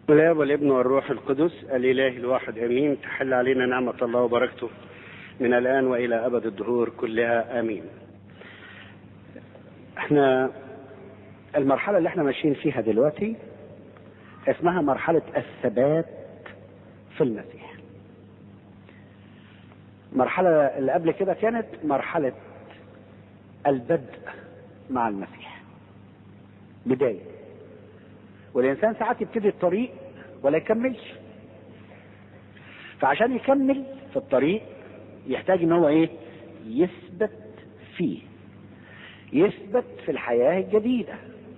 الاب والابن والروح القدس الاله الواحد امين تحل علينا نعمه الله وبركته من الان والى ابد الدهور كلها امين. احنا المرحله اللي احنا ماشيين فيها دلوقتي اسمها مرحله الثبات في المسيح. المرحله اللي قبل كده كانت مرحله البدء مع المسيح. بدايه والانسان ساعات يبتدي الطريق ولا يكملش فعشان يكمل في الطريق يحتاج ان هو ايه يثبت فيه يثبت في الحياه الجديده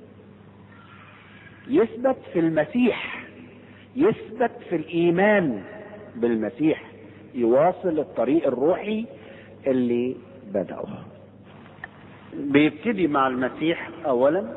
يثبت في المسيح يثبت في الايمان بالمسيح يواصل الطريق الروحي اللي بدأه بيبتدي مع المسيح اولا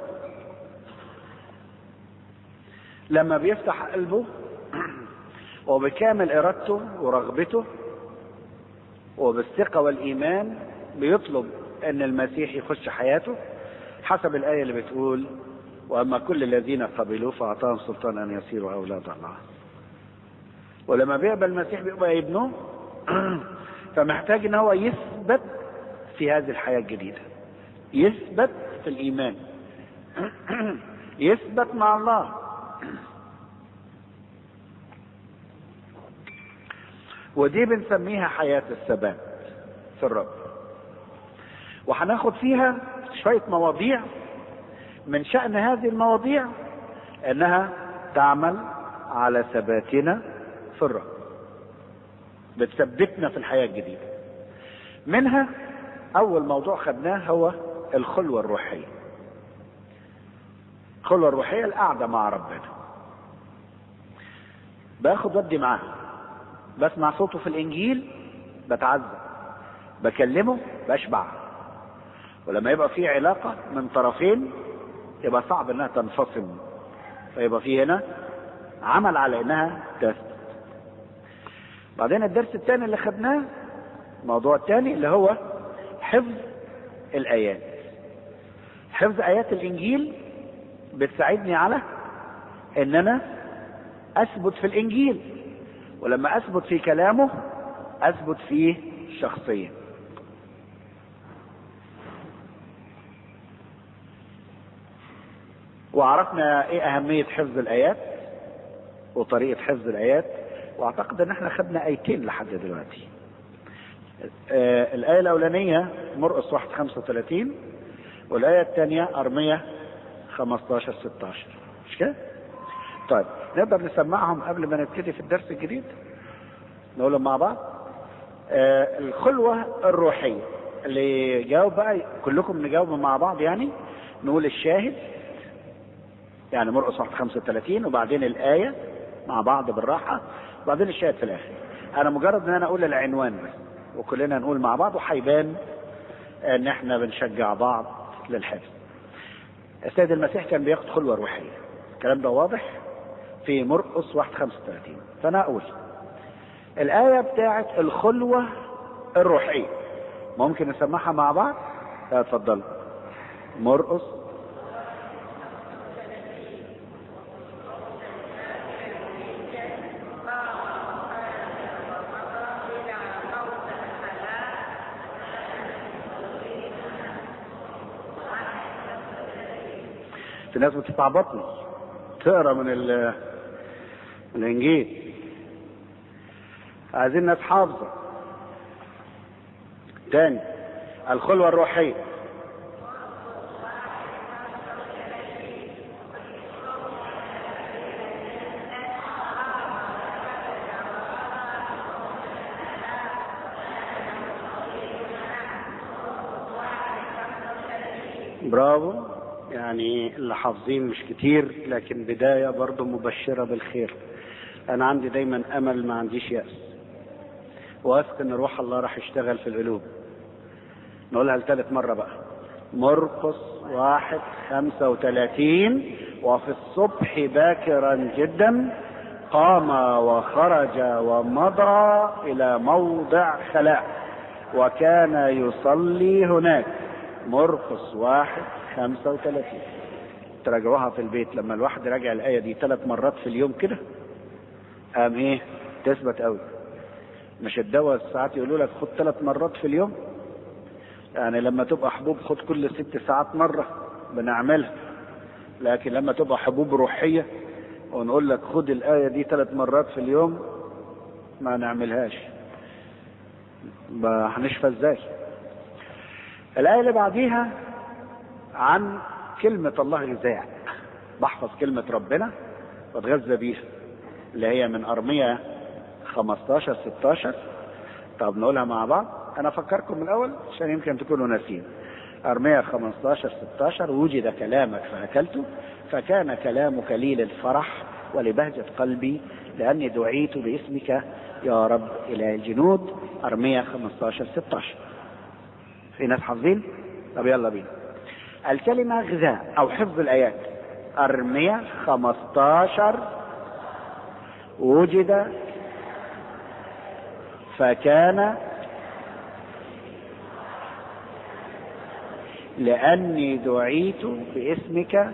لما بيفتح قلبه وبكامل ارادته ورغبته وبالثقه والايمان بيطلب ان المسيح يخش حياته حسب الايه اللي بتقول واما كل الذين قبلوه فاعطاهم سلطان ان يصيروا اولاد الله ولما بيقبل المسيح بيبقى ابنه فمحتاج ان هو يثبت في هذه الحياه الجديده يثبت في الايمان يثبت مع الله ودي بنسميها حياة الثبات في الرب وهناخد فيها شوية مواضيع من شأن هذه المواضيع انها تعمل على ثباتنا في الرب بتثبتنا في الحياة الجديدة منها اول موضوع خدناه هو الخلوة الروحية الخلوة الروحية القعدة مع ربنا باخد ودي معاه بسمع صوته في الانجيل بتعزى بكلمه بشبع ولما يبقى في علاقه من طرفين يبقى صعب انها تنفصل فيبقى في هنا عمل على انها تثبت بعدين الدرس الثاني اللي خدناه الموضوع الثاني اللي هو حفظ الايات حفظ ايات الانجيل بتساعدني على ان انا اثبت في الانجيل ولما اثبت في كلامه اثبت فيه شخصيا وعرفنا ايه اهمية حفظ الايات وطريقة حفظ الايات واعتقد ان احنا خدنا ايتين لحد دلوقتي آه الاية الاولانية مرقس 1 35 والاية الثانية ارمية 15 16 مش كده؟ طيب نقدر نسمعهم قبل ما نبتدي في الدرس الجديد نقولهم مع بعض آه الخلوة الروحية اللي يجاوب بقى كلكم نجاوب مع بعض يعني نقول الشاهد يعني مرقس 1 35 وبعدين الآية مع بعض بالراحة وبعدين الشاهد في الآخر أنا مجرد إن أنا أقول العنوان بس وكلنا نقول مع بعض وهيبان إن إحنا بنشجع بعض للحفظ السيد المسيح كان بياخد خلوة روحية الكلام ده واضح في مرقس 1 35 فانا اقول الآية بتاعت الخلوة الروحية ممكن نسمعها مع بعض؟ اتفضل مرقس في ناس بتستعبطني تقرا من الانجيل عايزين ناس حافظه تاني الخلوه الروحيه برافو يعني اللي حافظين مش كتير لكن بداية برضو مبشرة بالخير أنا عندي دايما أمل ما عنديش يأس واثق إن روح الله راح يشتغل في القلوب نقولها لثالث مرة بقى مرقس واحد خمسة وثلاثين وفي الصبح باكرا جدا قام وخرج ومضى إلى موضع خلاء وكان يصلي هناك مرقس واحد خمسة وثلاثين تراجعوها في البيت لما الواحد راجع الآية دي ثلاث مرات في اليوم كده قام ايه تثبت قوي مش الدواء ساعات يقولوا لك خد ثلاث مرات في اليوم يعني لما تبقى حبوب خد كل ست ساعات مرة بنعملها لكن لما تبقى حبوب روحية ونقول لك خد الآية دي ثلاث مرات في اليوم ما نعملهاش هنشفى ازاي الآية اللي بعديها عن كلمة الله غذاء بحفظ كلمة ربنا واتغذى بيها اللي هي من أرمية 15 16 طب نقولها مع بعض أنا أفكركم من الأول عشان يمكن تكونوا ناسين أرمية 15 16 وجد كلامك فأكلته فكان كلامك لي للفرح ولبهجة قلبي لأني دعيت باسمك يا رب إلى الجنود أرمية 15 16 في ناس حافظين؟ طب يلا بينا الكلمة غذاء أو حفظ الآيات أرمية 15 وجد فكان لأني دعيت باسمك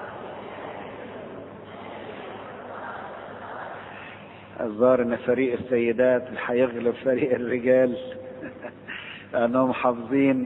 الظاهر ان فريق السيدات هيغلب فريق الرجال لانهم حافظين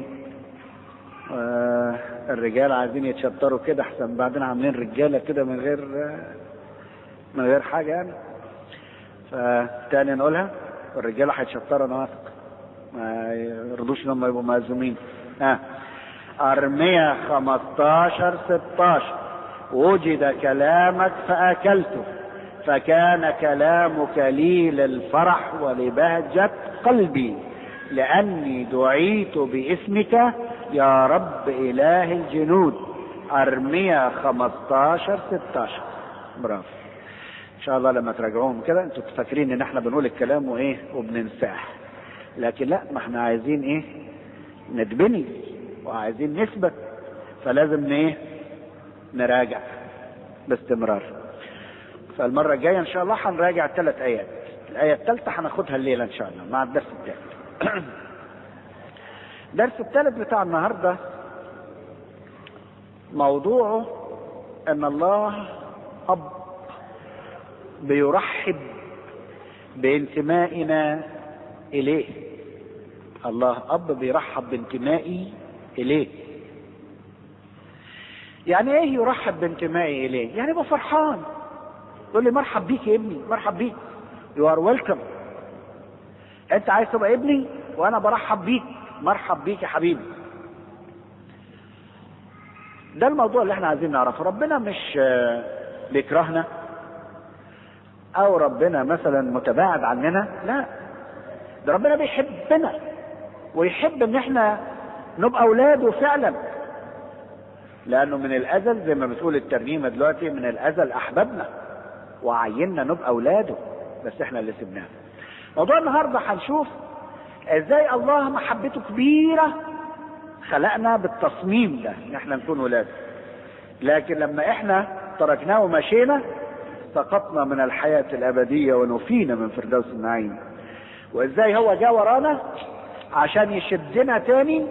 الرجال عايزين يتشطروا كده احسن بعدين عاملين رجاله كده من غير من غير حاجه يعني فتاني نقولها الرجاله هيتشطروا انا واثق ما يرضوش انهم يبقوا مهزومين ها أرمية 15 16 وجد كلامك فأكلته فكان كلامك لي للفرح ولبهجة قلبي لأني دعيت باسمك يا رب إله الجنود أرمية 15 16 برافو إن شاء الله لما تراجعوهم كده أنتوا فاكرين إن إحنا بنقول الكلام وإيه وبننساه لكن لا ما إحنا عايزين إيه ندبني وعايزين نثبت فلازم إيه نراجع باستمرار فالمرة الجاية إن شاء الله هنراجع ثلاث آيات الآية الثالثة هناخدها الليلة إن شاء الله مع الدرس الثالث الدرس الثالث بتاع النهاردة موضوعه أن الله أب بيرحب بانتمائنا إليه الله أب بيرحب بانتمائي إليه يعني ايه يرحب بانتمائي اليه يعني يبقى فرحان يقول لي مرحب بيك يا ابني مرحب بيك يو ار ويلكم انت عايز تبقى ابني وانا برحب بيك مرحب بيك يا حبيبي ده الموضوع اللي احنا عايزين نعرفه ربنا مش بيكرهنا او ربنا مثلا متباعد عننا لا ده ربنا بيحبنا ويحب ان احنا نبقى اولاده فعلا لانه من الازل زي ما بتقول الترنيمه دلوقتي من الازل احببنا وعيننا نبقى اولاده بس احنا اللي سبناه موضوع النهارده هنشوف ازاي الله محبته كبيره خلقنا بالتصميم ده ان احنا نكون ولاده لكن لما احنا تركناه ومشينا سقطنا من الحياه الابديه ونفينا من فردوس النعيم وازاي هو جه ورانا عشان يشدنا تاني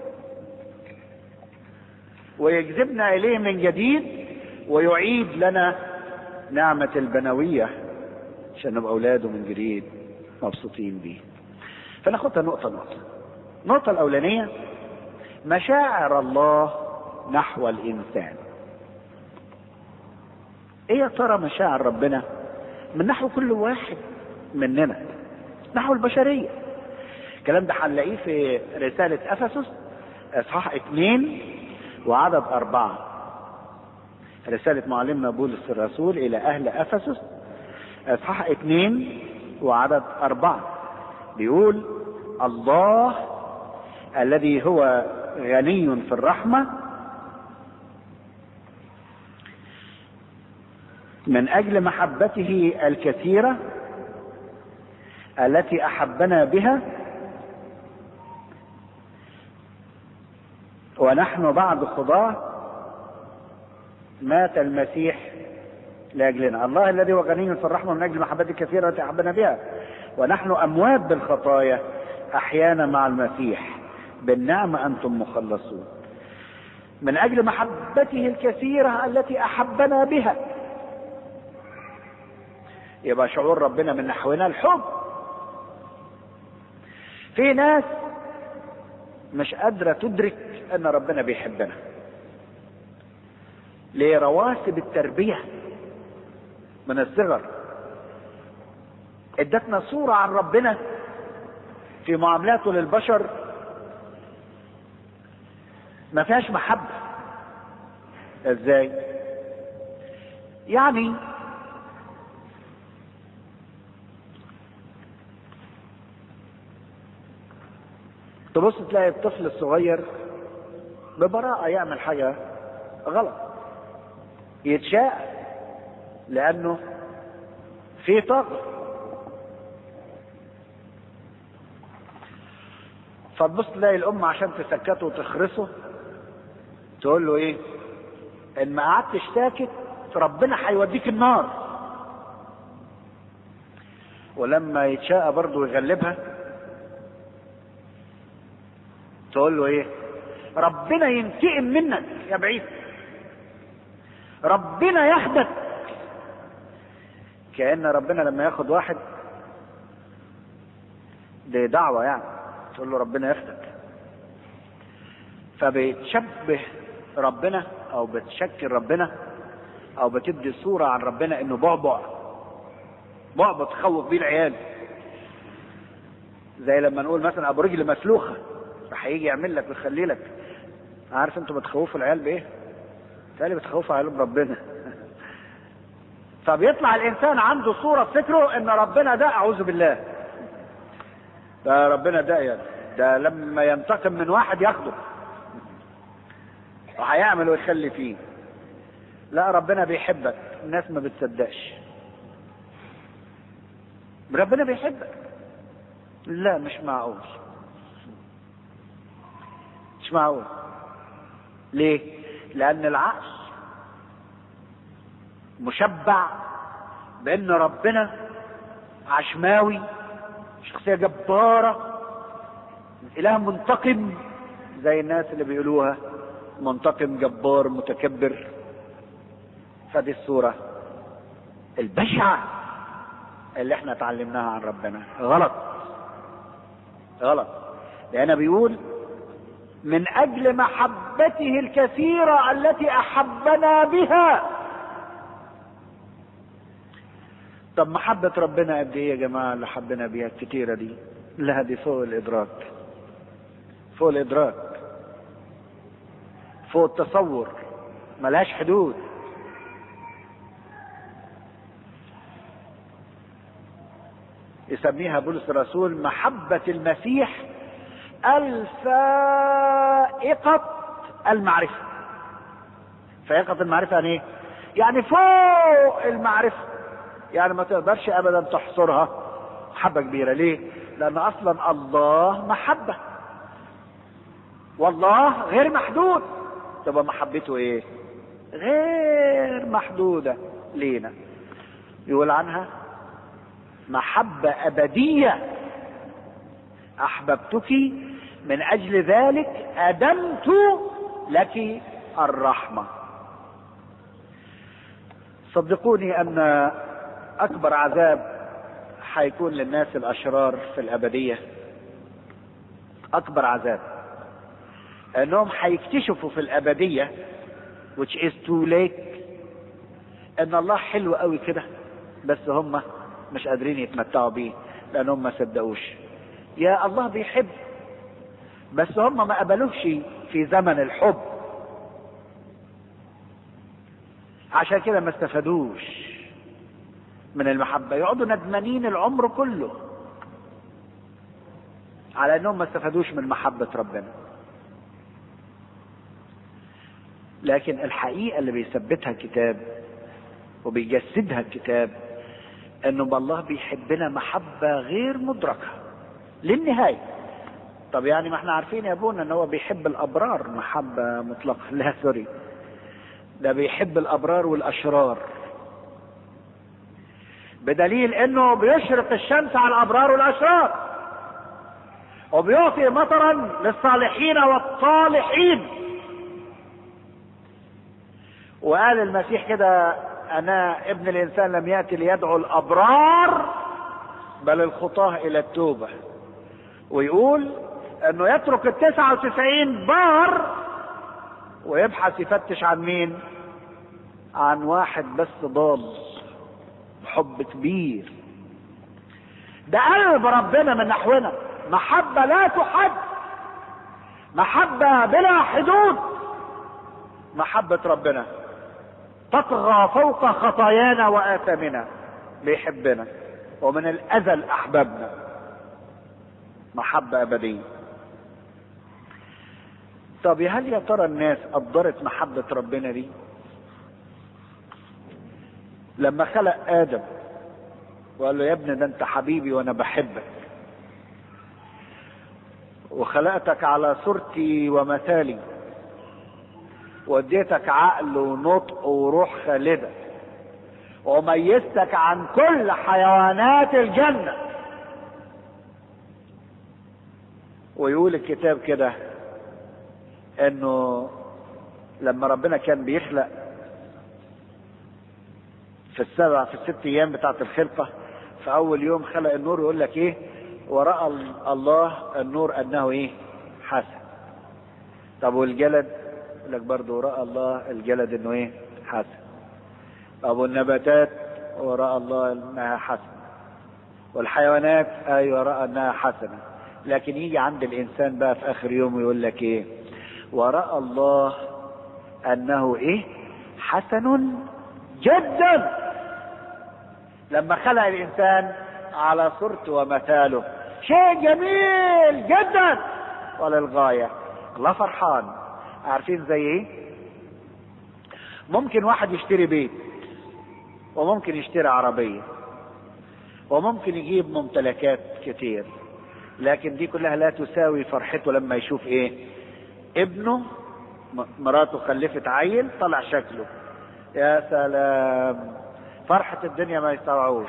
ويجذبنا اليه من جديد ويعيد لنا نعمة البنوية عشان نبقى اولاده من جديد مبسوطين بيه فناخدها نقطة نقطة النقطة الأولانية مشاعر الله نحو الإنسان إيه يا ترى مشاعر ربنا من نحو كل واحد مننا نحو البشرية الكلام ده هنلاقيه في رسالة أفسس إصحاح اثنين وعدد أربعة رسالة معلمنا بولس الرسول إلى أهل أفسس إصحاح اثنين وعدد أربعة بيقول الله الذي هو غني في الرحمة من أجل محبته الكثيرة التي أحبنا بها ونحن بعد خضاع مات المسيح لاجلنا الله الذي هو غني في الرحمه من اجل محبته الكثيره التي احبنا بها ونحن اموات بالخطايا احيانا مع المسيح بالنعمه انتم مخلصون من اجل محبته الكثيره التي احبنا بها يبقى شعور ربنا من نحونا الحب في ناس مش قادره تدرك ان ربنا بيحبنا لرواسب التربيه من الصغر ادتنا صوره عن ربنا في معاملاته للبشر ما فيهاش محبه ازاي يعني تبص تلاقي الطفل الصغير ببراءة يعمل حاجة غلط يتشاء لأنه في طاقة فتبص تلاقي الأم عشان تسكته وتخرسه تقول له إيه؟ إن ما قعدتش ساكت ربنا هيوديك النار ولما يتشاء برضه ويغلبها تقول له ايه ربنا ينتقم منك يا بعيد ربنا ياخدك كأن ربنا لما ياخد واحد دي دعوة يعني تقول له ربنا ياخدك فبتشبه ربنا او بتشكل ربنا او بتدي صورة عن ربنا انه بعبع بعبع تخوف بيه العيال زي لما نقول مثلا ابو رجل مسلوخه هيجي يعمل لك ويخلي لك عارف انتوا بتخوفوا العيال بايه؟ تالي بتخوفوا عيال بربنا فبيطلع الانسان عنده صوره في فكره ان ربنا ده اعوذ بالله ده ربنا ده يعني ده لما ينتقم من واحد ياخده وهيعمل ويخلي فيه لا ربنا بيحبك الناس ما بتصدقش ربنا بيحبك لا مش معقول مش معقول ليه لان العقل مشبع بان ربنا عشماوي شخصيه جباره اله منتقم زي الناس اللي بيقولوها منتقم جبار متكبر فدي الصوره البشعه اللي احنا اتعلمناها عن ربنا غلط غلط لأنه بيقول من أجل محبته الكثيرة التي أحبنا بها طب محبة ربنا قد إيه يا جماعة اللي حبنا بيها الكتيرة دي لا دي فوق الإدراك فوق الإدراك فوق التصور ملهاش حدود يسميها بولس الرسول محبة المسيح الفائقة المعرفة فائقة المعرفة يعني ايه؟ يعني فوق المعرفة يعني ما تقدرش ابدا تحصرها محبة كبيرة ليه؟ لان اصلا الله محبة والله غير محدود تبقى محبته ايه؟ غير محدودة لينا يقول عنها محبة أبدية أحببتك من أجل ذلك أدمت لك الرحمة صدقوني أن أكبر عذاب حيكون للناس الأشرار في الأبدية أكبر عذاب أنهم حيكتشفوا في الأبدية which is too late أن الله حلو قوي كده بس هم مش قادرين يتمتعوا بيه لانهم ما صدقوش يا الله بيحب بس هم ما قبلوش في زمن الحب عشان كده ما استفادوش من المحبة يقعدوا ندمانين العمر كله على انهم ما استفادوش من محبة ربنا لكن الحقيقة اللي بيثبتها الكتاب وبيجسدها الكتاب انه الله بيحبنا محبة غير مدركة للنهاية طب يعني ما احنا عارفين يا ابونا ان هو بيحب الابرار محبة مطلقة لا سوري ده بيحب الابرار والاشرار بدليل انه بيشرق الشمس على الابرار والاشرار وبيعطي مطرا للصالحين والطالحين وقال المسيح كده انا ابن الانسان لم ياتي ليدعو الابرار بل الخطاه الى التوبه ويقول انه يترك التسعة وتسعين بار ويبحث يفتش عن مين عن واحد بس ضال بحب كبير ده قلب ربنا من نحونا محبة لا تحد محبة بلا حدود محبة ربنا تطغى فوق خطايانا وآثامنا بيحبنا ومن الأزل أحببنا محبة أبدية طب هل يا ترى الناس قدرت محبة ربنا دي لما خلق آدم وقال له يا ابني ده انت حبيبي وانا بحبك وخلقتك على صورتي ومثالي واديتك عقل ونطق وروح خالدة وميزتك عن كل حيوانات الجنة ويقول الكتاب كده انه لما ربنا كان بيخلق في السبع في الست ايام بتاعت الخلقه في اول يوم خلق النور يقول لك ايه وراى الله النور انه ايه حسن طب والجلد يقول لك برضه راى الله الجلد انه ايه حسن طب والنباتات وراى الله انها حسنه والحيوانات ايوه راى انها حسنه لكن يجي عند الانسان بقى في اخر يوم يقول لك ايه وراى الله انه ايه حسن جدا لما خلق الانسان على صورته ومثاله شيء جميل جدا وللغايه الله فرحان عارفين زي ايه ممكن واحد يشتري بيت وممكن يشتري عربيه وممكن يجيب ممتلكات كتير لكن دي كلها لا تساوي فرحته لما يشوف ايه ابنه مراته خلفت عيل طلع شكله يا سلام فرحة الدنيا ما يستوعوش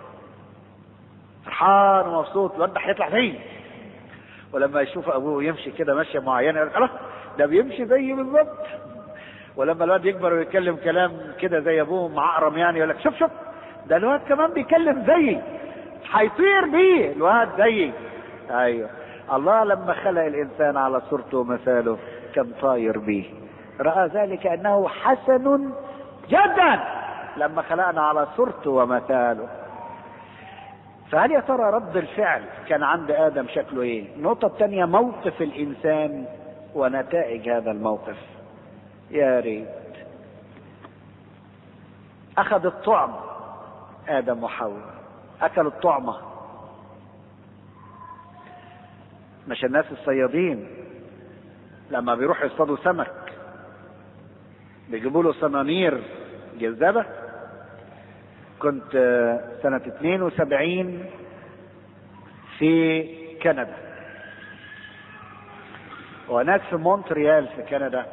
فرحان ومبسوط الواد ده هيطلع فين ولما يشوف ابوه يمشي كده ماشيه معينه يقول خلاص ده بيمشي زيي بالظبط ولما الواد يكبر ويتكلم كلام كده زي ابوه معقرم يعني يقول لك شوف شوف ده الواد كمان بيتكلم زيي هيطير بيه الواد زيي ايوه الله لما خلق الانسان على صورته ومثاله كان طاير بيه راى ذلك انه حسن جدا لما خلقنا على صورته ومثاله فهل يا ترى رد الفعل كان عند ادم شكله ايه النقطه الثانيه موقف الانسان ونتائج هذا الموقف يا ريت اخذ الطعم ادم وحواء اكلوا الطعمه مش الناس الصيادين لما بيروحوا يصطادوا سمك بيجيبوا له صنانير جذابه كنت سنة 72 في كندا وهناك في مونتريال في كندا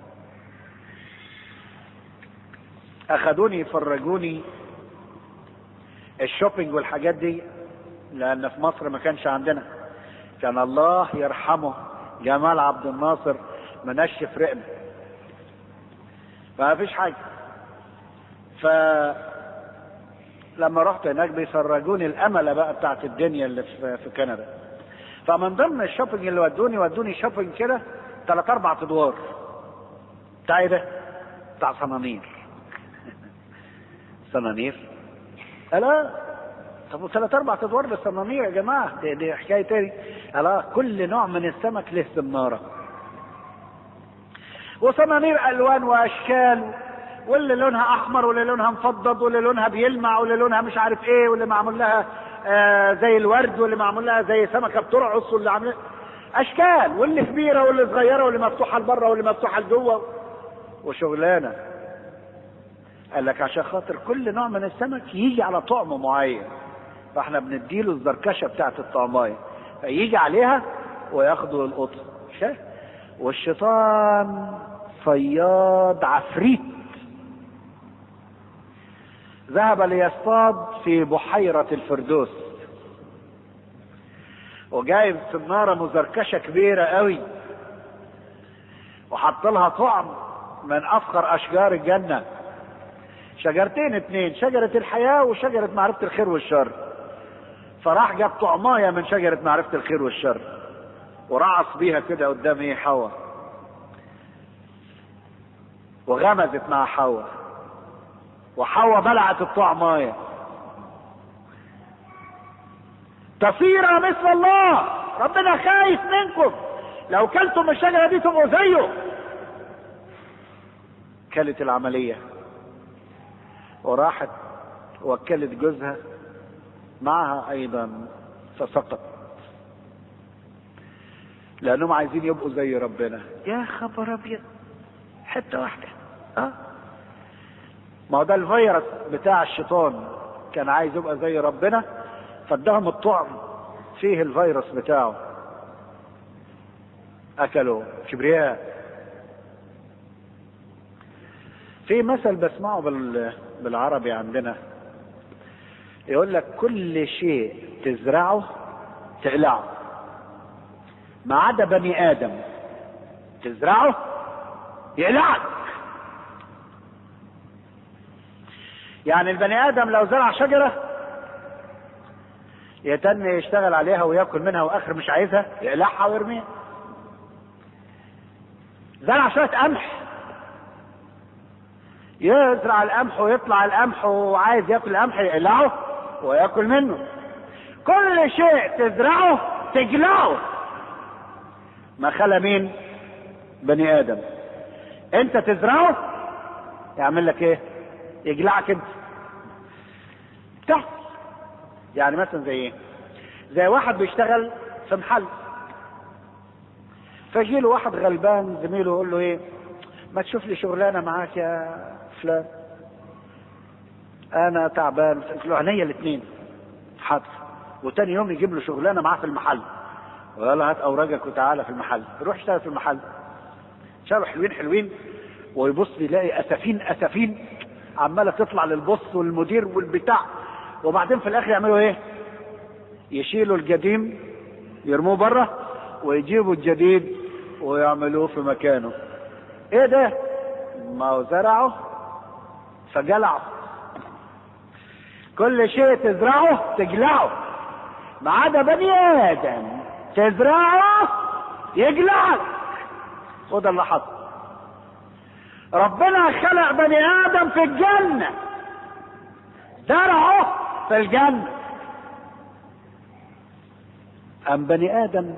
اخذوني يفرجوني الشوبينج والحاجات دي لان في مصر ما كانش عندنا كان الله يرحمه جمال عبد الناصر منشف رقنا فما فيش حاجه ف لما رحت هناك بيفرجوني الامله بقى بتاعت الدنيا اللي في, في كندا فمن ضمن الشوبينج اللي ودوني ودوني شوبينج كده ثلاث اربع ادوار بتاع ايه ده؟ بتاع صنانير صنانير لا طب ثلاث اربع ادوار للصنانير يا جماعه دي, دي حكايه تاني لا كل نوع من السمك له سناره وصنانير الوان واشكال واللي لونها احمر واللي لونها مفضض واللي لونها بيلمع واللي لونها مش عارف ايه واللي معمول لها آه زي الورد واللي معمول لها زي سمكه بترعص واللي عامل اشكال واللي كبيره واللي صغيره واللي مفتوحه لبره واللي مفتوحه لجوه وشغلانه قال لك عشان خاطر كل نوع من السمك يجي على طعم معين فاحنا بنديله الزركشه بتاعت الطعمايه فيجي عليها وياخدوا القطن شايف والشيطان صياد عفريت ذهب ليصطاد في بحيرة الفردوس وجايب سنارة مزركشة كبيرة قوي وحط لها طعم من افخر اشجار الجنة شجرتين اتنين شجرة الحياة وشجرة معرفة الخير والشر فراح جاب طعماية من شجرة معرفة الخير والشر ورعص بيها كده قدام ايه حواء وغمزت مع حواء وحواء بلعت الطعماية تصير مثل الله ربنا خايف منكم لو كلتم الشجرة دي تبقوا زيه كلت العملية وراحت وكلت جوزها معها ايضا فسقط لانهم عايزين يبقوا زي ربنا يا خبر ابيض حته واحده اه ما هو ده الفيروس بتاع الشيطان كان عايز يبقى زي ربنا فادهم الطعم فيه الفيروس بتاعه اكلوا كبرياء في مثل بسمعه بال... بالعربي عندنا يقول لك كل شيء تزرعه تقلعه ما عدا بني ادم تزرعه يقلعك يعني البني ادم لو زرع شجره يتن يشتغل عليها وياكل منها واخر مش عايزها يقلعها ويرميها زرع شويه قمح يزرع القمح ويطلع القمح وعايز ياكل القمح يقلعه وياكل منه كل شيء تزرعه تجلعه ما خلا مين بني ادم انت تزرعه يعمل لك ايه يجلعك انت تحت يعني مثلا زي ايه زي واحد بيشتغل في محل فيجي له واحد غلبان زميله يقول له ايه ما تشوف لي شغلانه معاك يا فلان انا تعبان قلت له عينيا الاثنين حاضر وتاني يوم يجيب له شغلانه معاه في المحل وقال له هات اوراقك وتعالى في المحل يروح يشتغل في المحل شافوا حلوين حلوين ويبص يلاقي اسفين اسفين عماله تطلع للبص والمدير والبتاع وبعدين في الاخر يعملوا ايه يشيلوا القديم يرموه بره ويجيبوا الجديد ويعملوه في مكانه ايه ده ما هو زرعه فجلعه كل شيء تزرعه تجلعه ما عدا بني ادم تزرعه يجلعك وده اللي حصل ربنا خلق بني ادم في الجنه زرعه في الجنه ام بني ادم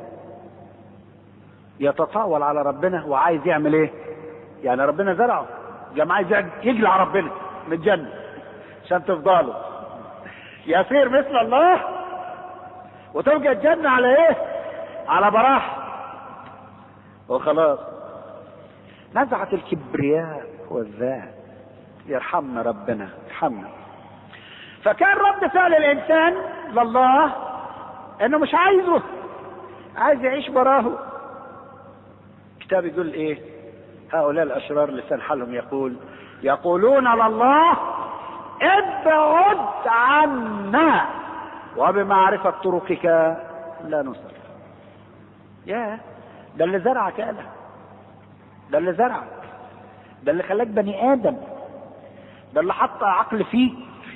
يتطاول على ربنا وعايز يعمل ايه يعني ربنا زرعه جماعة عايز يجلع ربنا من الجنة عشان تفضلوا يصير مثل الله وتبقى الجنة على ايه على براح وخلاص نزعت الكبرياء والذات يرحمنا ربنا يرحمنا فكان رد فعل الانسان لله انه مش عايزه عايز يعيش براه الكتاب يقول ايه هؤلاء الاشرار لسان حالهم يقول يقولون لله ابعد عنا وبمعرفة طرقك لا نصر يا ده اللي زرعك انا ده اللي زرعك ده اللي خلاك بني ادم ده اللي حط عقل فيك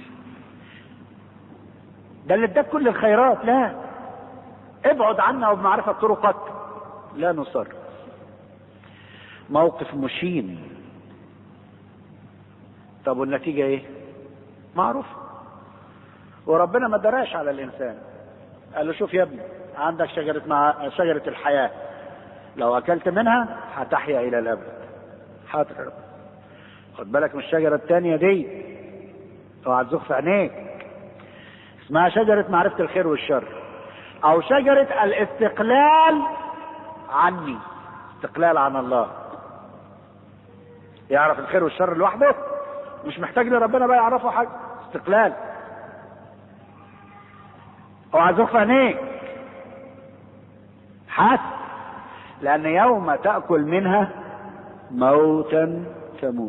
ده اللي اداك كل الخيرات لا ابعد عنا وبمعرفة طرقك لا نصر موقف مشين طب والنتيجة ايه معروف وربنا ما دراش على الانسان قال له شوف يا ابني عندك شجرة مع شجرة الحياة لو اكلت منها هتحيا الى الابد حاضر خد بالك من الشجرة التانية دي اوعى تزوخ في عينيك اسمها شجرة معرفة الخير والشر او شجرة الاستقلال عني استقلال عن الله يعرف الخير والشر لوحده مش محتاج لربنا بقى يعرفه حاجه استقلال اوعى تزوخ في عينيك حس لان يوم تاكل منها موتا تموت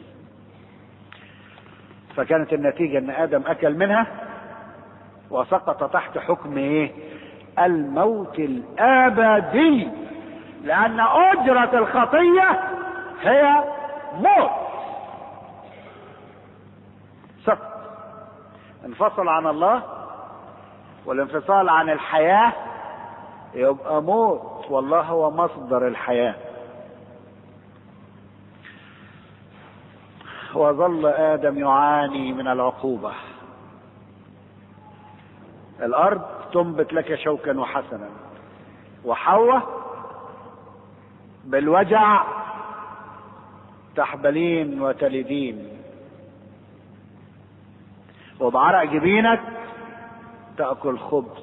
فكانت النتيجه ان ادم اكل منها وسقط تحت حكم ايه الموت الابدي لان اجره الخطيه هي موت سقط انفصل عن الله والانفصال عن الحياة يبقى موت والله هو مصدر الحياة وظل آدم يعاني من العقوبة الأرض تنبت لك شوكا وحسنا وحواء بالوجع تحبلين وتلدين وبعرق جبينك تأكل خبز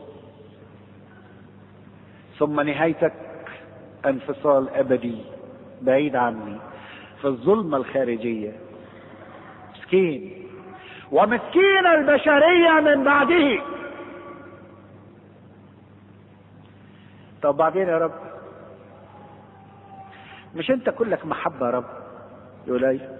ثم نهايتك انفصال أبدي بعيد عني في الظلمة الخارجية مسكين ومسكين البشرية من بعده طب بعدين يا رب مش انت كلك محبة يا رب يقول ايه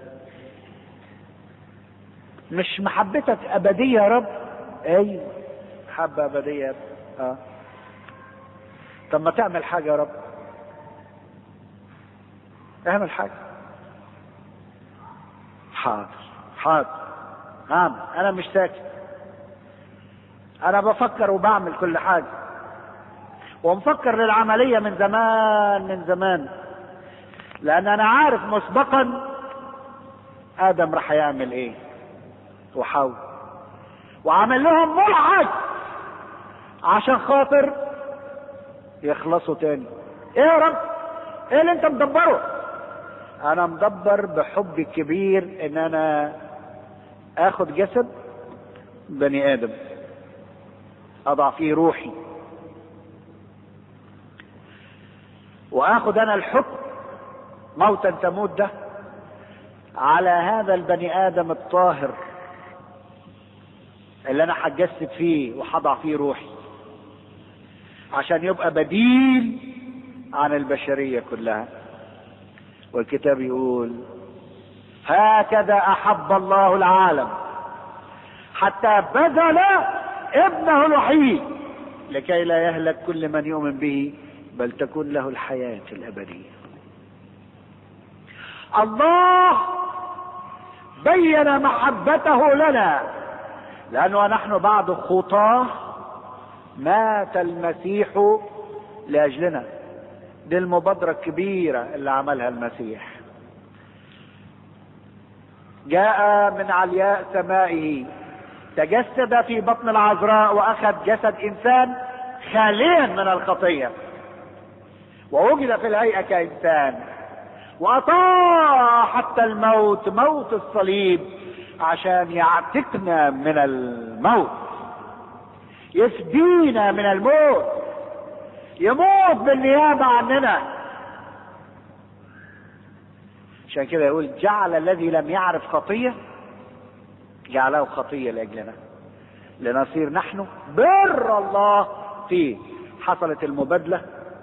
مش محبتك ابدية يا رب ايوه محبة ابدية يا رب اه طب ما تعمل حاجة يا رب اعمل حاجة حاضر حاضر نعم انا مش ساكت انا بفكر وبعمل كل حاجة ومفكر للعملية من زمان من زمان لان انا عارف مسبقا ادم راح يعمل ايه وحاول وعمل لهم ملحق عشان خاطر يخلصوا تاني ايه يا رب ايه اللي انت مدبره انا مدبر بحب كبير ان انا اخد جسد بني ادم اضع فيه روحي واخد انا الحكم موتا تموت ده على هذا البني ادم الطاهر اللي انا هتجسد فيه وهضع فيه روحي عشان يبقى بديل عن البشرية كلها والكتاب يقول هكذا احب الله العالم حتى بذل ابنه الوحيد لكي لا يهلك كل من يؤمن به بل تكون له الحياة الأبدية الله بين محبته لنا لأنه نحن بعد خطاه مات المسيح لأجلنا دي المبادرة الكبيرة اللي عملها المسيح جاء من علياء سمائه تجسد في بطن العذراء واخذ جسد انسان خاليا من الخطيه ووجد في الهيئه كانسان واطاع حتى الموت موت الصليب عشان يعتقنا من الموت يفدينا من الموت يموت بالنيابه عننا عشان كده يقول جعل الذي لم يعرف خطيه جعله خطيه لاجلنا لنصير نحن بر الله فيه حصلت المبادله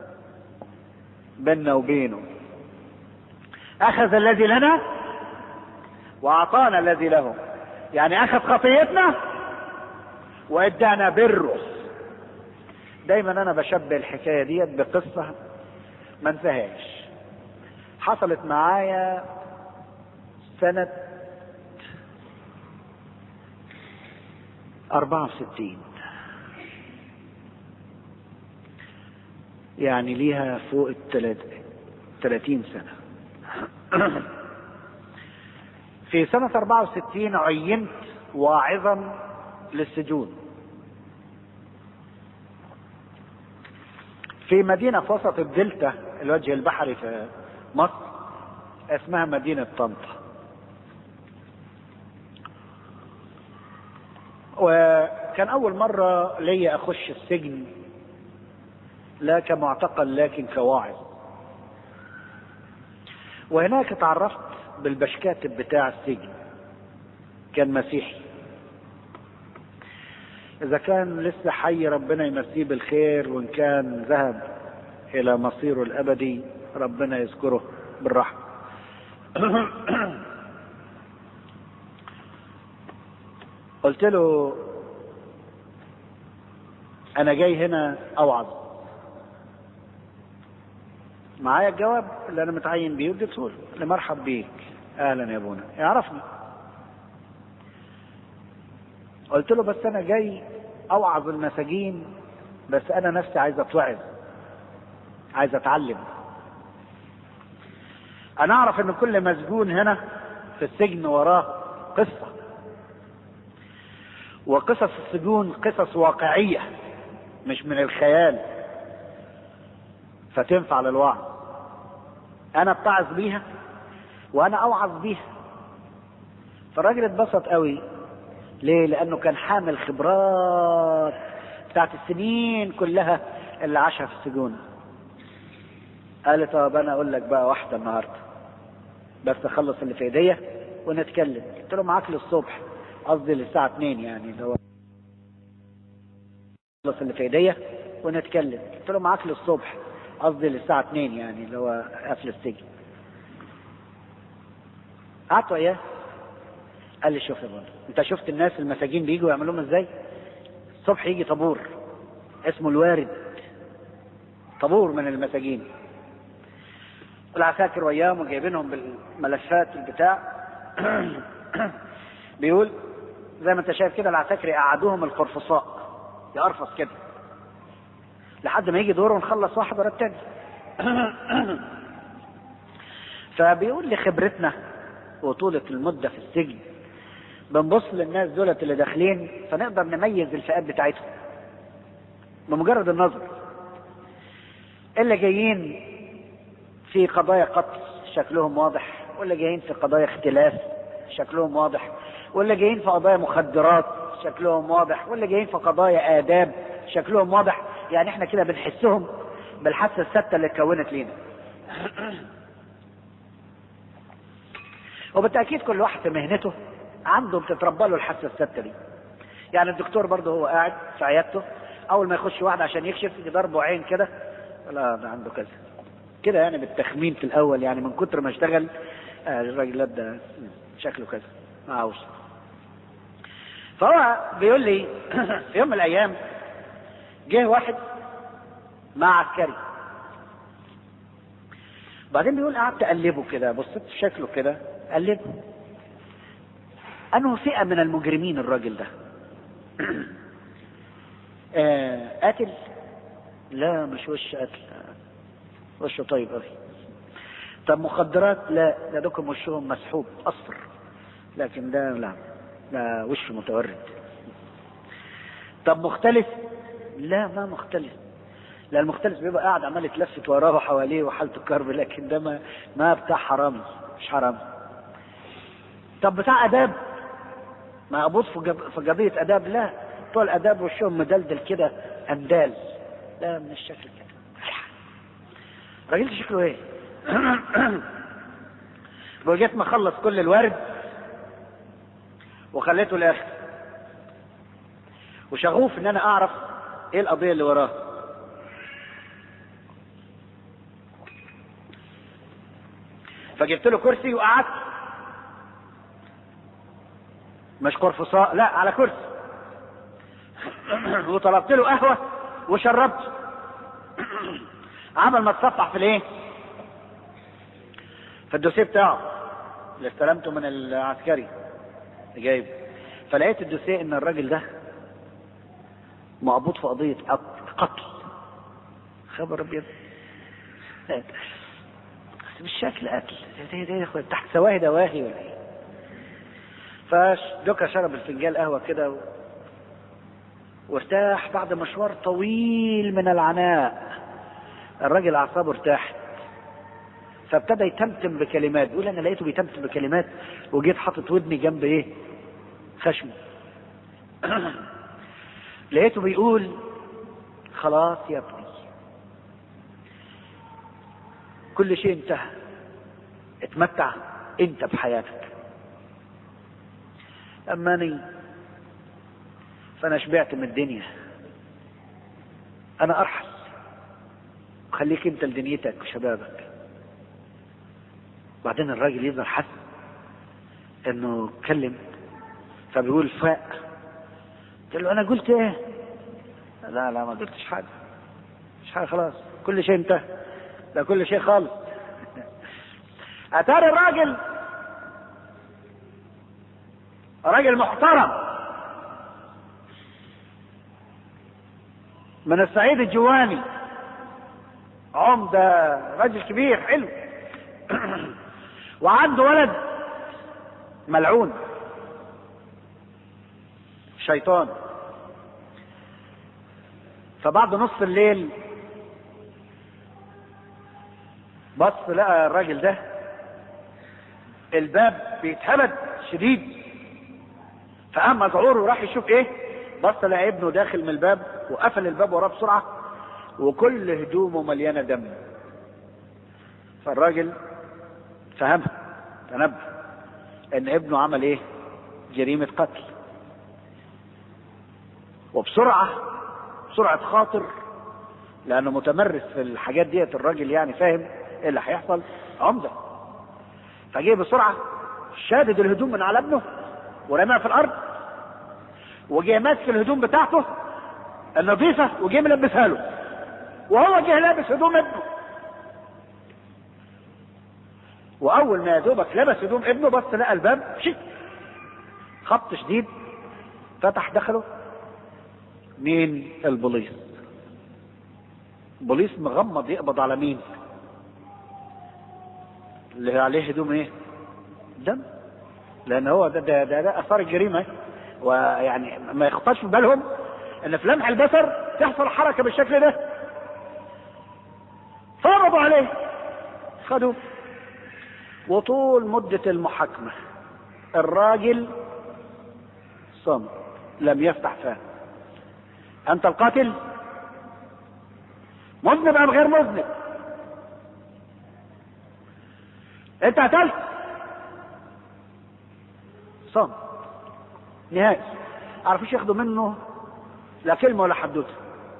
بيننا وبينه اخذ الذي لنا واعطانا الذي له يعني اخذ خطيتنا وادانا بره دايما انا بشبه الحكايه ديت بقصه ما انساهاش حصلت معايا سنة أربعة وستين يعني ليها فوق الثلاثين سنة في سنة 64 عينت واعظا للسجون في مدينة في وسط الدلتا الوجه البحري في مصر اسمها مدينة طنطا وكان أول مرة ليا أخش السجن لا كمعتقل لكن كواعظ وهناك اتعرفت بالبشكاتب بتاع السجن كان مسيحي إذا كان لسه حي ربنا يمسيه بالخير وإن كان ذهب إلى مصيره الأبدي ربنا يذكره بالرحمة قلت له أنا جاي هنا أوعظ معايا الجواب اللي أنا متعين بيه اديته له مرحب بيك اهلا يا ابونا يعرفني قلت له بس انا جاي اوعظ المساجين بس انا نفسي عايز اتوعظ عايز اتعلم انا اعرف ان كل مسجون هنا في السجن وراه قصة وقصص السجون قصص واقعية مش من الخيال فتنفع للوعظ انا اتعظ بيها وانا اوعظ بيها فالراجل اتبسط قوي ليه لانه كان حامل خبرات بتاعت السنين كلها اللي عاشها في السجون قال لي طب انا اقول لك بقى واحده النهارده بس اخلص اللي في ايديا ونتكلم قلت له معاك للصبح قصدي للساعه 2 يعني اللي هو اخلص اللي في ايديا ونتكلم قلت له معاك للصبح قصدي للساعه 2 يعني اللي هو قفل السجن قعدت وياه قال لي شوف يا بابا انت شفت الناس المساجين بيجوا يعملوهم ازاي الصبح يجي طابور اسمه الوارد طابور من المساجين والعساكر وياهم وجايبينهم بالملفات البتاع بيقول زي ما انت شايف كده العساكر يقعدوهم القرفصاء يقرفص كده لحد ما يجي دوره ونخلص واحد ورا التاني فبيقول لي خبرتنا وطولة المدة في السجن بنبص للناس دولت اللي داخلين فنقدر نميز الفئات بتاعتهم بمجرد النظر اللي جايين في قضايا قتل شكلهم واضح واللي جايين في قضايا اختلاف شكلهم واضح واللي جايين في قضايا مخدرات شكلهم واضح واللي جايين في قضايا آداب شكلهم واضح يعني احنا كده بنحسهم بالحاسة الثابتة اللي اتكونت لينا وبالتأكيد كل واحد في مهنته عنده بتتربى له الحاسة الثابتة دي يعني الدكتور برضه هو قاعد في عيادته أول ما يخش واحد عشان يكشف يجي ضربه عين كده لا ده عنده كذا كده يعني بالتخمين في الأول يعني من كتر ما اشتغل آه الراجل ده شكله كذا ما عاوز فهو بيقول لي في يوم من الأيام جه واحد مع عسكري بعدين بيقول قعدت اقلبه كده بصيت في شكله كده قلبه انه فئه من المجرمين الراجل ده آه قاتل لا مش وش قتل وشه طيب قوي طب مخدرات لا ده دوكم وشهم مسحوب اصفر لكن ده لا ده وشه متورد طب مختلف لا ما مختلف لا المختلف بيبقى قاعد عمال يتلفت وراه وحواليه وحالته كرب لكن ده ما, ما بتاع حرامي مش حرامي طب بتاع اداب ما ابوظ في جب... في قضيه اداب لا بتوع الاداب وشهم مدلدل كده اندال لا من الشكل كده الراجل شكله ايه وجيت مخلص كل الورد وخليته الاخر وشغوف ان انا اعرف ايه القضيه اللي وراه فجبت له كرسي وقعدت مش قرفصاء لا على كرسي وطلبت له قهوة وشربت عمل ما تصفح في الايه في الدوسيه بتاعه اللي استلمته من العسكري اللي جايب فلقيت الدوسيه ان الراجل ده مقبوض في قضية قتل خبر ابيض بس مش شكل قتل ده ده ده تحت سواهي دواهي ولا ايه فدوكا شرب الفنجان قهوه كده و... وارتاح بعد مشوار طويل من العناء الراجل اعصابه ارتاحت فابتدى يتمتم بكلمات يقول انا لقيته بيتمتم بكلمات وجيت حاطط ودني جنب ايه خشمه لقيته بيقول خلاص يا ابني كل شيء انتهى اتمتع انت بحياتك اما انا فانا شبعت من الدنيا انا ارحل خليك انت لدنيتك وشبابك بعدين الراجل يظهر حس انه اتكلم فبيقول فاق قلت له انا قلت ايه لا لا ما قلتش حاجه مش حاجه خلاص كل شيء انتهى لا كل شيء خالص اتاري الراجل راجل محترم من الصعيد الجواني عمدة راجل كبير حلو وعنده ولد ملعون شيطان فبعد نص الليل بص لقى الراجل ده الباب بيتهبد شديد فقام مذعور وراح يشوف ايه بص لقى ابنه داخل من الباب وقفل الباب وراه بسرعه وكل هدومه مليانه دم فالراجل فهمها تنبه ان ابنه عمل ايه جريمه قتل وبسرعه بسرعه خاطر لانه متمرس في الحاجات ديت الراجل يعني فاهم ايه اللي هيحصل عمده فجه بسرعه شادد الهدوم من على ابنه ورماها في الارض وجه ماسك الهدوم بتاعته النظيفه وجه ملبسها له وهو جه لابس هدوم ابنه واول ما يا دوبك لبس هدوم ابنه بص لقى الباب شيك خبط شديد فتح دخله مين البوليس بوليس مغمض يقبض على مين اللي عليه هدوم ايه دم لان هو ده ده ده, ده اثار الجريمه ويعني ما يخطرش في بالهم ان في لمح البصر تحصل حركه بالشكل ده فرضوا عليه خدوه وطول مدة المحاكمة الراجل صمت لم يفتح فاه أنت القاتل مذنب أم غير مذنب أنت قتلت صمت نهائي عرفوش ياخدوا منه لا كلمة ولا حدوته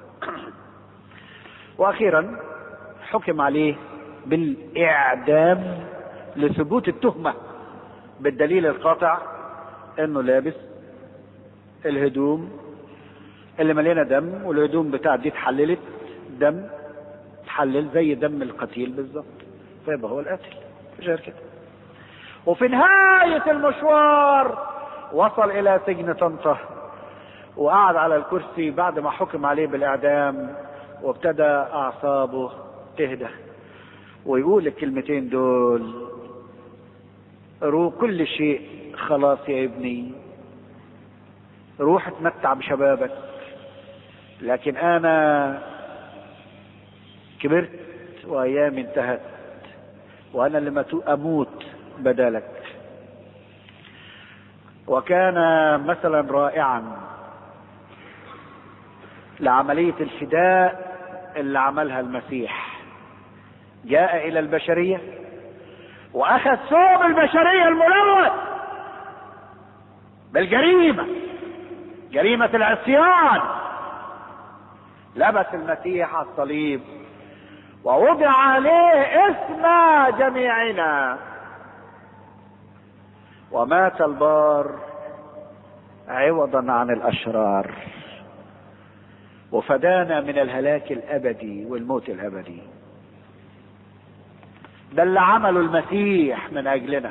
وأخيرا حكم عليه بالإعدام لثبوت التهمة بالدليل القاطع انه لابس الهدوم اللي مليانة دم والهدوم بتاع دي اتحللت دم اتحلل زي دم القتيل بالظبط فيبقى هو القاتل مش غير كده وفي نهاية المشوار وصل الى سجن طنطا وقعد على الكرسي بعد ما حكم عليه بالاعدام وابتدى اعصابه تهدى ويقول الكلمتين دول روح كل شيء خلاص يا ابني روح اتمتع بشبابك لكن انا كبرت وايامي انتهت وانا اللي اموت بدالك وكان مثلا رائعا لعملية الفداء اللي عملها المسيح جاء الى البشرية واخذ ثوب البشرية الملوث بالجريمة جريمة العصيان لبس المسيح على الصليب ووضع عليه اسم جميعنا ومات البار عوضا عن الاشرار وفدانا من الهلاك الابدي والموت الابدي ده اللي عمله المسيح من اجلنا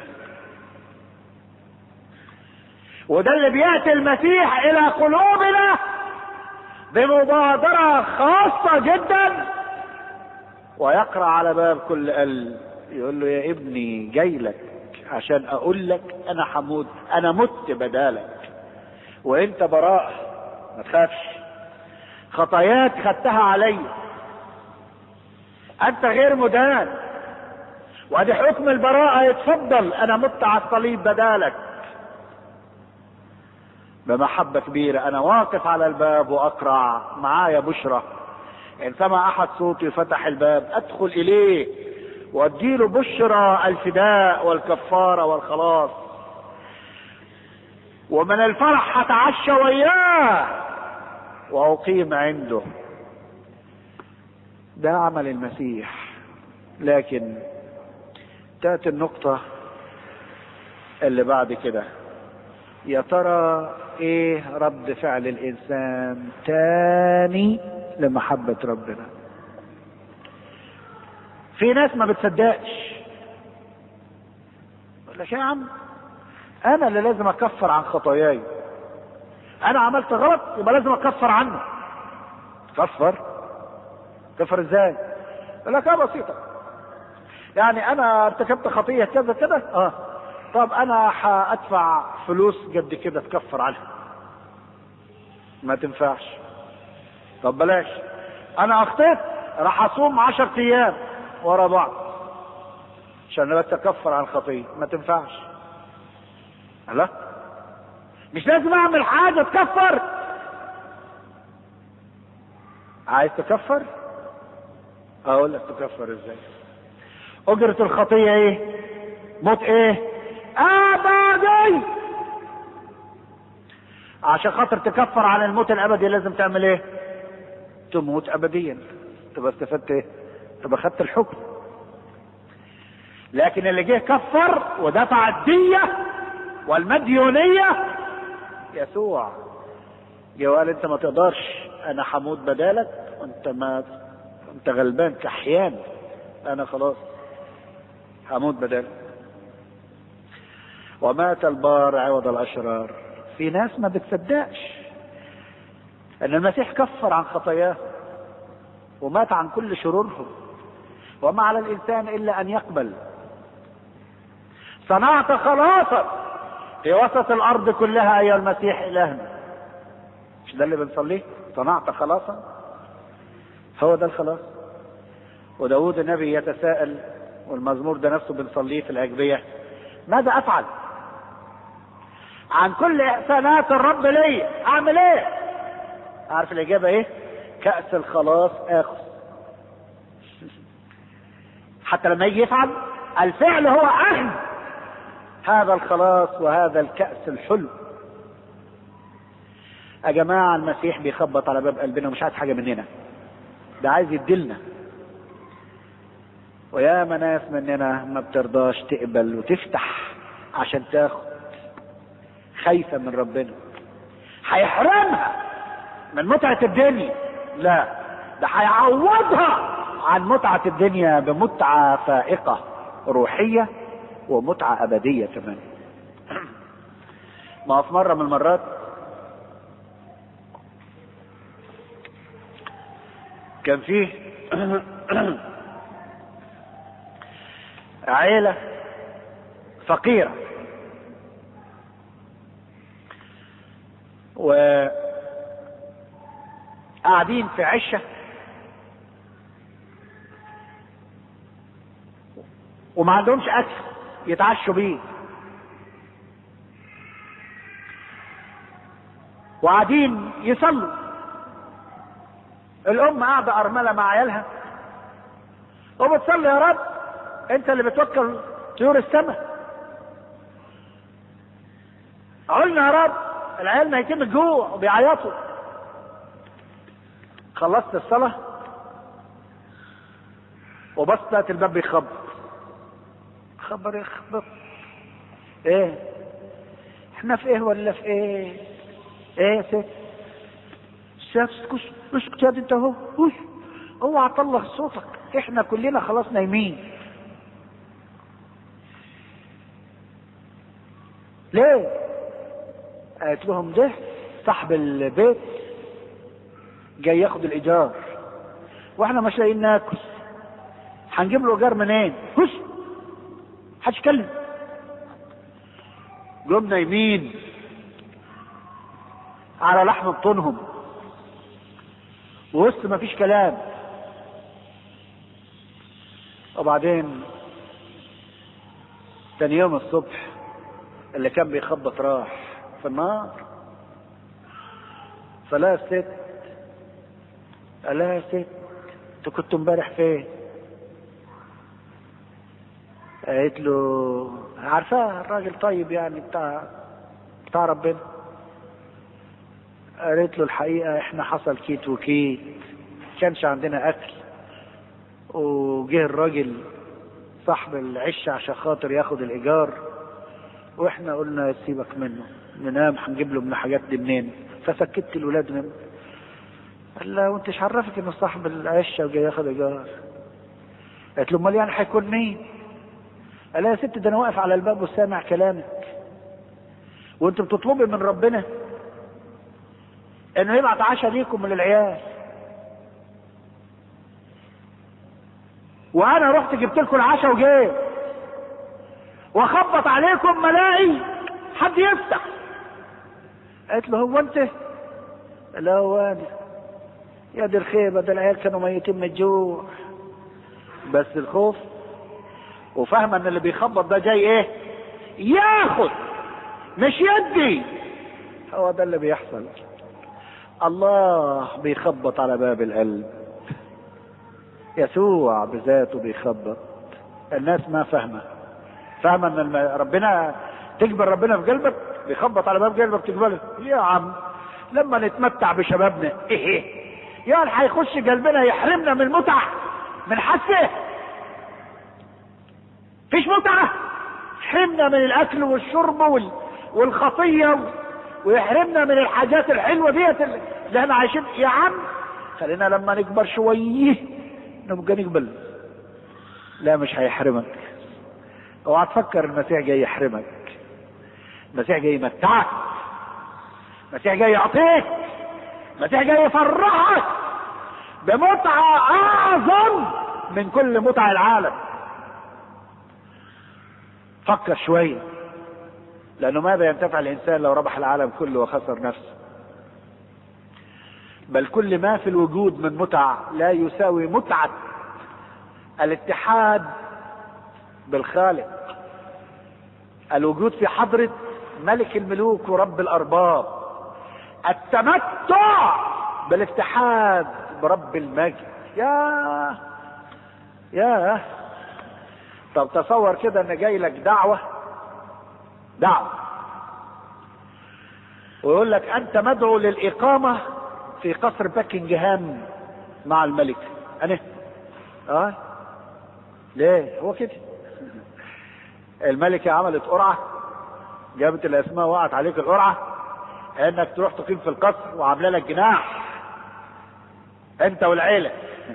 وده اللي بياتي المسيح الى قلوبنا بمبادرة خاصة جدا ويقرأ على باب كل قلب يقول له يا ابني جاي لك عشان اقول لك انا حمود انا مت بدالك وانت براء ما تخافش خطاياك خدتها علي انت غير مدان وادي حكم البراءة يتفضل انا مت على الصليب بدالك بمحبة كبيرة انا واقف على الباب واقرع معايا بشرى ان سمع احد صوتي فتح الباب ادخل اليه واديله بشرى الفداء والكفارة والخلاص ومن الفرح هتعشى وياه واقيم عنده ده عمل المسيح لكن تاتي النقطة اللي بعد كده يا ترى ايه رد فعل الانسان تاني لمحبة ربنا في ناس ما بتصدقش يقول لك يا عم انا اللي لازم اكفر عن خطاياي انا عملت غلط يبقى لازم اكفر عنه كفر كفر ازاي يقول لك اه بسيطه يعني انا ارتكبت خطيه كذا كذا اه طب انا هادفع فلوس قد كده تكفر عنها ما تنفعش طب بلاش انا اخطيت راح اصوم عشر ايام ورا بعض عشان بس اكفر عن الخطيه ما تنفعش لا مش لازم اعمل حاجه تكفر عايز تكفر اقول لك تكفر ازاي اجرة الخطية ايه موت ايه ابدي عشان خاطر تكفر عن الموت الابدي لازم تعمل ايه تموت ابديا تبقى استفدت ايه تبقى خدت الحكم لكن اللي جه كفر ودفع الدية والمديونية يسوع جه وقال انت ما تقدرش انا هموت بدالك وانت ما انت غلبان كحيان انا خلاص هموت بدالك ومات البار عوض الاشرار في ناس ما بتصدقش ان المسيح كفر عن خطاياه ومات عن كل شرورهم وما على الانسان الا ان يقبل صنعت خلاصا في وسط الارض كلها ايها المسيح الهنا مش ده اللي بنصليه صنعت خلاصا هو ده الخلاص وداود النبي يتساءل والمزمور ده نفسه بنصليه في الاجبيه ماذا افعل عن كل احسانات الرب لي اعمل ايه عارف الاجابه ايه كاس الخلاص اخذ حتى لما يجي يفعل الفعل هو اخذ هذا الخلاص وهذا الكأس الحلو يا جماعة المسيح بيخبط على باب قلبنا ومش عايز حاجة مننا ده عايز يديلنا ويا ناس مننا ما بترضاش تقبل وتفتح عشان تاخد خايفة من ربنا هيحرمها من متعة الدنيا لا ده هيعوضها عن متعة الدنيا بمتعة فائقة روحية ومتعة أبدية كمان ما في مرة من المرات كان فيه عيلة فقيرة وقاعدين في عشة وما عندهمش أكل يتعشوا بيه وقاعدين يصلوا الام قاعده ارمله مع عيالها وبتصلي يا رب انت اللي بتوكل طيور السماء قلنا يا رب العيال ما يتم الجوع وبيعيطوا خلصت الصلاه وبصت لقيت الباب بيخبط خبر يخبط ايه احنا في ايه ولا في ايه ايه يا ست اسكت اسكت يا انت اهو اوعى طلق صوتك احنا كلنا خلاص نايمين ليه قالت لهم ده صاحب البيت جاي ياخد الايجار واحنا مش لاقيين ناكل هنجيب له ايجار منين هش محدش يتكلم جم نايمين على لحم بطونهم ووسط ما فيش كلام وبعدين تاني يوم الصبح اللي كان بيخبط راح في النار فلا ست قال لها يا ست انت كنت امبارح فين قالت له عارفاه الراجل طيب يعني بتاع بتاع ربنا قالت له الحقيقة احنا حصل كيت وكيت كانش عندنا اكل وجه الراجل صاحب العش عشان خاطر ياخد الايجار واحنا قلنا سيبك منه ننام هنجيب له من الحاجات دي منين فسكت الولاد منه قال لا وانت عرفك انه صاحب العشه وجاي ياخد ايجار قالت له امال يعني هيكون مين قال لها يا ست ده انا واقف على الباب وسامع كلامك وانت بتطلبي من ربنا انه يبعت عشاء ليكم من العيال وانا رحت جبت لكم العشاء وجيت واخبط عليكم ملاقي حد يفتح قالت له هو انت لا هو انا يا دي الخيبه ده العيال كانوا ميتين من الجوع بس الخوف وفاهمه ان اللي بيخبط ده جاي ايه ياخد مش يدي هو ده اللي بيحصل الله بيخبط على باب القلب يسوع بذاته بيخبط الناس ما فاهمه فاهمه ان الم- ربنا تقبل ربنا في قلبك بيخبط على باب قلبك تقبله يا عم لما نتمتع بشبابنا ايه يا هيخش قلبنا يحرمنا من المتعه من حسه فيش متعه يحرمنا من الاكل والشرب وال... والخطيه ويحرمنا من الحاجات الحلوه ديت اللي احنا عايشين يا عم خلينا لما نكبر شويه نبقى نقبل لا مش هيحرمك اوعى تفكر المسيح جاي يحرمك المسيح جاي يمتعك المسيح جاي يعطيك المسيح جاي يفرحك بمتعة أعظم من كل متع العالم فكر شوية لأنه ماذا ينتفع الإنسان لو ربح العالم كله وخسر نفسه بل كل ما في الوجود من متع لا يساوي متعة الاتحاد بالخالق الوجود في حضرة ملك الملوك ورب الأرباب التمتع بالاتحاد برب المجد يا يا طب تصور كده ان جاي لك دعوة دعوة ويقول لك انت مدعو للإقامة في قصر باكنجهام مع الملك انا اه ليه هو كده الملكة عملت قرعة جابت الاسماء وقعت عليك القرعة انك تروح تقيم في القصر وعامله لك جناح انت والعيلة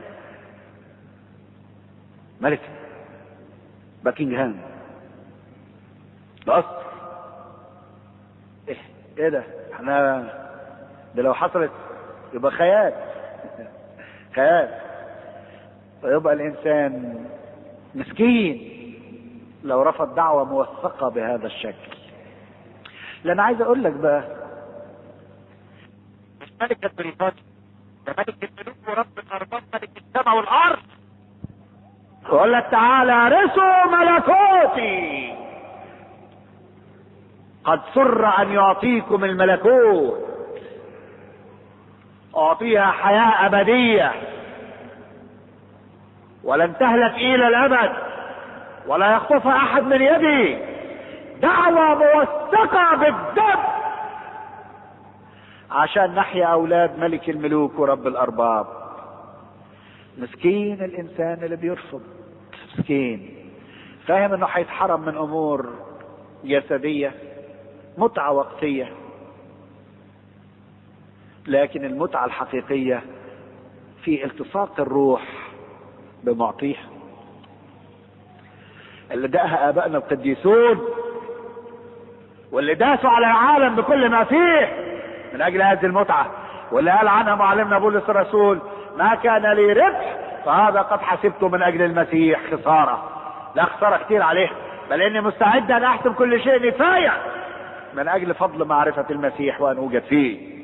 ملكة باكنجهام القصر ايه ايه ده احنا ده لو حصلت يبقى خيال خيال ويبقى الانسان مسكين لو رفض دعوة موثقة بهذا الشكل لأن عايز أقول لك بقى مش ملكة بريطانيا ده ملك الملوك ورب الأرباب ملك السماء والأرض يقول لك تعالى ارثوا ملكوتي قد سر أن يعطيكم الملكوت أعطيها حياة أبدية ولن تهلك إلى الأبد ولا يخطفها أحد من يدي دعوة موثقة بالدم عشان نحيا أولاد ملك الملوك ورب الأرباب مسكين الإنسان اللي بيرفض مسكين فاهم إنه هيتحرم من أمور جسدية متعة وقتية لكن المتعة الحقيقية في التصاق الروح بمعطيها اللي دقها ابائنا القديسون واللي داسوا على العالم بكل ما فيه من اجل هذه المتعه واللي قال عنها معلمنا بولس الرسول ما كان لي ربح فهذا قد حسبته من اجل المسيح خساره لا خساره كتير عليه بل اني مستعد ان احسب كل شيء نفايه من اجل فضل معرفه المسيح وان اوجد فيه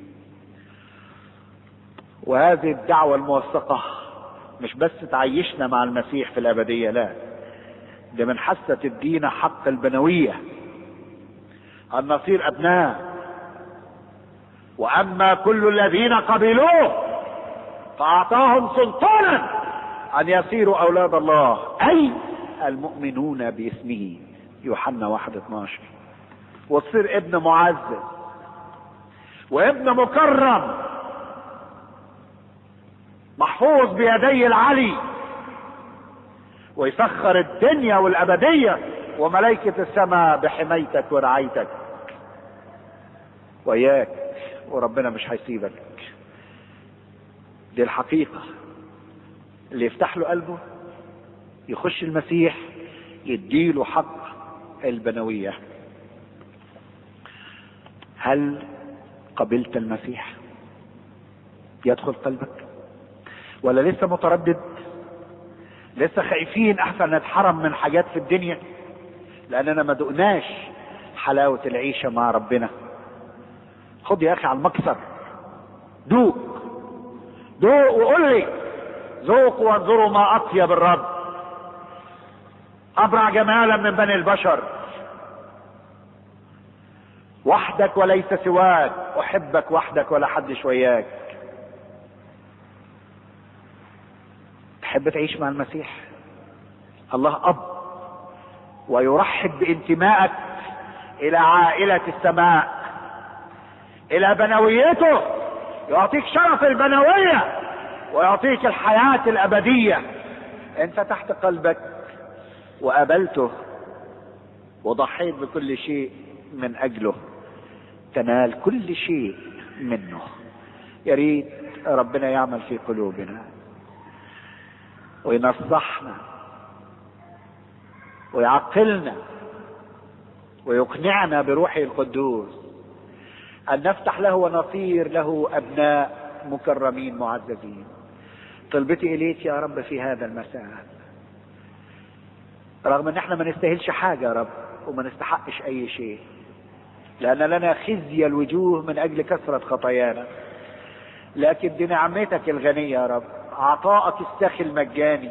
وهذه الدعوه الموثقه مش بس تعيشنا مع المسيح في الابديه لا ده من حاسة الدين حق البنوية أن نصير أبناء وأما كل الذين قبلوه فأعطاهم سلطانا أن يصيروا أولاد الله أي المؤمنون باسمه يوحنا واحد 12 وتصير ابن معزز وابن مكرم محفوظ بيدي العلي ويسخر الدنيا والأبدية وملائكة السماء بحمايتك ورعايتك وإياك وربنا مش هيسيبك دي الحقيقة اللي يفتح له قلبه يخش المسيح يديله حق البنوية هل قبلت المسيح يدخل قلبك ولا لسه متردد لسه خايفين احسن نتحرم من حاجات في الدنيا لاننا ما دقناش حلاوة العيشة مع ربنا خد يا اخي على المكسر دوق دوق وقول لي ذوقوا وانظروا ما اطيب الرب ابرع جمالا من بني البشر وحدك وليس سواك احبك وحدك ولا حد شوياك تحب تعيش مع المسيح الله اب ويرحب بانتمائك الى عائلة السماء الى بنويته يعطيك شرف البنوية ويعطيك الحياة الابدية ان فتحت قلبك وقابلته وضحيت بكل شيء من اجله تنال كل شيء منه يا ريت ربنا يعمل في قلوبنا وينصحنا ويعقلنا ويقنعنا بروحه القدوس ان نفتح له ونصير له ابناء مكرمين معززين طلبتي اليك يا رب في هذا المساء رغم ان احنا ما نستاهلش حاجه يا رب وما نستحقش اي شيء لان لنا خزي الوجوه من اجل كثره خطايانا لكن دي نعمتك الغنيه يا رب عطائك السخي المجاني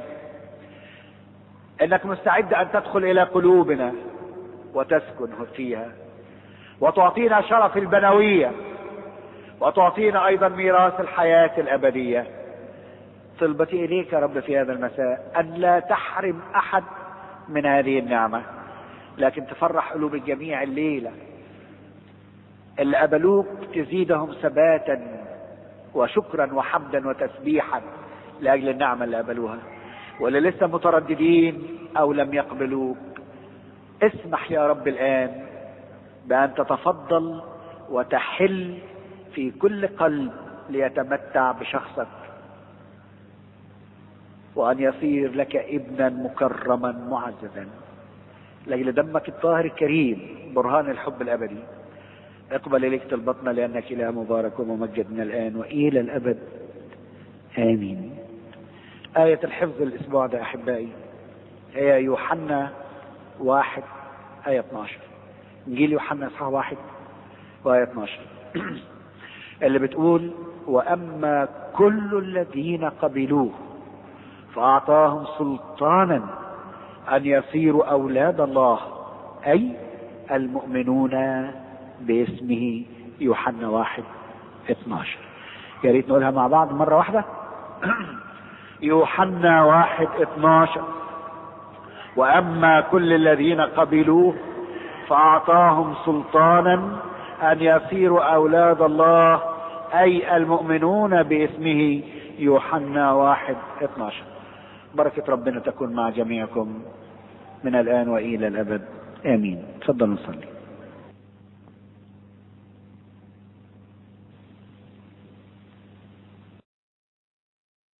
انك مستعد ان تدخل الى قلوبنا وتسكن فيها وتعطينا شرف البنويه وتعطينا ايضا ميراث الحياه الابديه طلبتي اليك يا رب في هذا المساء ان لا تحرم احد من هذه النعمه لكن تفرح قلوب الجميع الليله اللي قبلوك تزيدهم ثباتا وشكرا وحمدا وتسبيحا لاجل النعمه اللي قبلوها واللي لسه مترددين او لم يقبلوك اسمح يا رب الان بان تتفضل وتحل في كل قلب ليتمتع بشخصك وان يصير لك ابنا مكرما معززا لاجل دمك الطاهر الكريم برهان الحب الابدي اقبل اليك طلبتنا لانك اله مبارك وممجد من الان والى الابد امين آية الحفظ الأسبوع ده أحبائي هي يوحنا واحد آية 12 إنجيل يوحنا إصحاح واحد وآية 12 اللي بتقول وأما كل الذين قبلوه فأعطاهم سلطانا أن يصيروا أولاد الله أي المؤمنون باسمه يوحنا واحد 12 يا ريت نقولها مع بعض مرة واحدة يوحنا واحد اتناشر واما كل الذين قبلوه فاعطاهم سلطانا ان يصيروا اولاد الله اي المؤمنون باسمه يوحنا واحد اتناشر بركة ربنا تكون مع جميعكم من الان والى الابد امين تفضلوا نصلي